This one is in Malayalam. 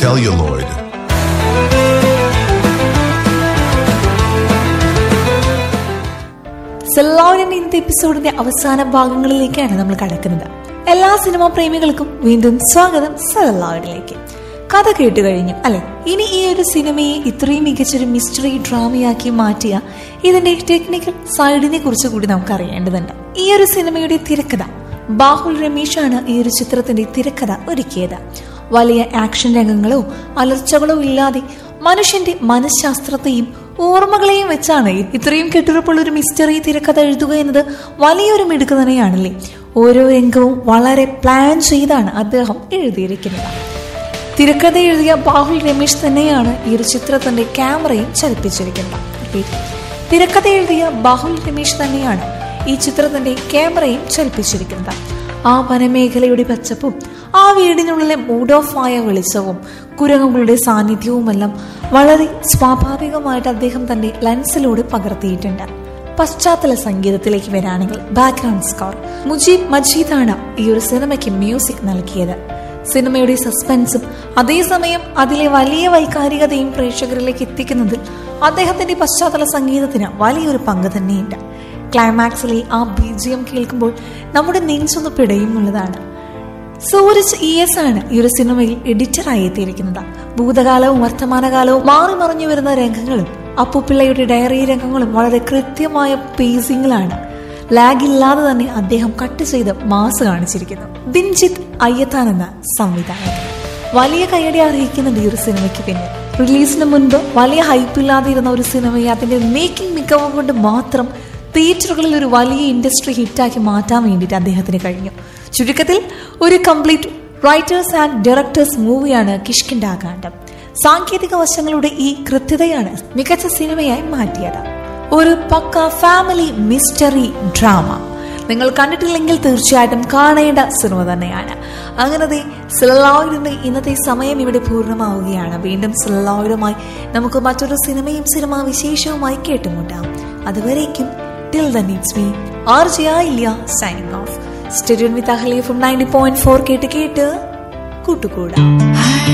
celluloid. സെല്ലാവിന്റെ ഇന്നത്തെ എപ്പിസോഡിന്റെ അവസാന ഭാഗങ്ങളിലേക്കാണ് നമ്മൾ കടക്കുന്നത് എല്ലാ സിനിമാ പ്രേമികൾക്കും വീണ്ടും സ്വാഗതം സെല്ലാവിഡിലേക്ക് കഥ കേട്ട് കഴിഞ്ഞു അല്ലെ ഇനി ഈ ഒരു സിനിമയെ ഇത്രയും മികച്ചൊരു മിസ്റ്ററി ഡ്രാമയാക്കി മാറ്റിയ ഇതിന്റെ ടെക്നിക്കൽ സൈഡിനെ കുറിച്ച് കൂടി നമുക്ക് അറിയേണ്ടതുണ്ട് ഈ ഒരു സിനിമയുടെ തിരക്കഥ ബാഹുൽ രമേശാണ് ഈ ഒരു ചിത്രത്തിന്റെ തിരക്കഥ ഒരുക്കിയത് വലിയ ആക്ഷൻ രംഗങ്ങളോ അലർച്ചകളോ ഇല്ലാതെ മനുഷ്യന്റെ മനഃശാസ്ത്രത്തെയും ഓർമ്മകളെയും വെച്ചാണ് ഇത്രയും കെട്ടുറപ്പുള്ള ഒരു മിസ്റ്ററി തിരക്കഥ എഴുതുക എന്നത് വലിയൊരു മിടുക്ക് തന്നെയാണല്ലേ ഓരോ രംഗവും വളരെ പ്ലാൻ ചെയ്താണ് അദ്ദേഹം എഴുതിയിരിക്കുന്നത് തിരക്കഥ എഴുതിയ ബാഹുൽ രമേശ് തന്നെയാണ് ഈ ഒരു ചിത്രത്തിന്റെ ക്യാമറയും ചലിപ്പിച്ചിരിക്കുന്നത് Repeat. തിരക്കഥ എഴുതിയ ബാഹുൽ രമേശ് തന്നെയാണ് ഈ ചിത്രത്തിന്റെ ക്യാമറയും ചലിപ്പിച്ചിരിക്കുന്നത് ആ വനമേഖലയുടെ പച്ചപ്പും ആ വീടിനുള്ളിലെ മൂഡ് ഓഫ് ആയ വെളിച്ചവും കുരങ്ങുകളുടെ സാന്നിധ്യവുമെല്ലാം വളരെ സ്വാഭാവികമായിട്ട് അദ്ദേഹം തന്റെ ലെൻസിലൂടെ പകർത്തിയിട്ടുണ്ട് പശ്ചാത്തല സംഗീതത്തിലേക്ക് വരാണെങ്കിൽ ബാക്ക്ഗ്രൗണ്ട് സ്കോർ മുജീബ് മജീദാണ് ഈ ഒരു സിനിമയ്ക്ക് മ്യൂസിക് നൽകിയത് സിനിമയുടെ സസ്പെൻസും അതേസമയം അതിലെ വലിയ വൈകാരികതയും പ്രേക്ഷകരിലേക്ക് എത്തിക്കുന്നതിൽ അദ്ദേഹത്തിന്റെ പശ്ചാത്തല സംഗീതത്തിന് വലിയൊരു പങ്ക് തന്നെയുണ്ട് ക്ലൈമാക്സിലെ ആ ബീജിയം കേൾക്കുമ്പോൾ നമ്മുടെ നെഞ്ചൊന്ന് പിടയുമുള്ളതാണ് സൂരജ് ഇ എസ് ആണ് ഈ ഒരു സിനിമയിൽ എഡിറ്ററായി എത്തിയിരിക്കുന്നത് ഭൂതകാലവും വർത്തമാനകാലവും മാറി മറിഞ്ഞു വരുന്ന രംഗങ്ങളും അപ്പുപിള്ളയുടെ ഡയറി രംഗങ്ങളും വളരെ കൃത്യമായ പേസിംഗിലാണ് ലാഗ് ഇല്ലാതെ തന്നെ അദ്ദേഹം കട്ട് ചെയ്ത് മാസ് കാണിച്ചിരിക്കുന്നു ദിൻജിത്ത് അയ്യത്താൻ എന്ന സംവിധായകൻ വലിയ കയ്യടി അർഹിക്കുന്നുണ്ട് ഈ ഒരു സിനിമയ്ക്ക് പിന്നെ റിലീസിന് മുൻപ് വലിയ ഹൈപ്പ് ഇല്ലാതെ ഇരുന്ന ഒരു സിനിമയെ അതിന്റെ മേക്കിംഗ് മികവ് കൊണ്ട് മാത്രം തിയേറ്ററുകളിൽ ഒരു വലിയ ഇൻഡസ്ട്രി ഹിറ്റാക്കി മാറ്റാൻ വേണ്ടിയിട്ട് അദ്ദേഹത്തിന് കഴിഞ്ഞു ചുരുക്കത്തിൽ ഒരു കംപ്ലീറ്റ് റൈറ്റേഴ്സ് ആൻഡ് ഡയറക്ടേഴ്സ് മൂവിയാണ് കിഷ്കിൻഡാകാന്ഡം സാങ്കേതിക വശങ്ങളുടെ ഈ കൃത്യതയാണ് മികച്ച സിനിമയായി മാറ്റിയത് ഒരു പക്ക ഫാമിലി മിസ്റ്ററി ഡ്രാമ നിങ്ങൾ കണ്ടിട്ടില്ലെങ്കിൽ തീർച്ചയായിട്ടും കാണേണ്ട സിനിമ തന്നെയാണ് അങ്ങനത്തെ സിലലോയിഡിന്റെ ഇന്നത്തെ സമയം ഇവിടെ പൂർണ്ണമാവുകയാണ് വീണ്ടും സിലലോയിഡുമായി നമുക്ക് മറ്റൊരു സിനിമയും സിനിമാ വിശേഷവുമായി കേട്ടുമുട്ടാം അതുവരേക്കും till the needs me R J ഇല്ല സൈനിങ് ഓഫ് സ്റ്റേഡിയം വിത്ത് അഹ്ലി ഫ്രം നയൻറ്റി പോയിന്റ് ഫോർ കേട്ട് കേട്ട് കൂട്ടുകൂടാം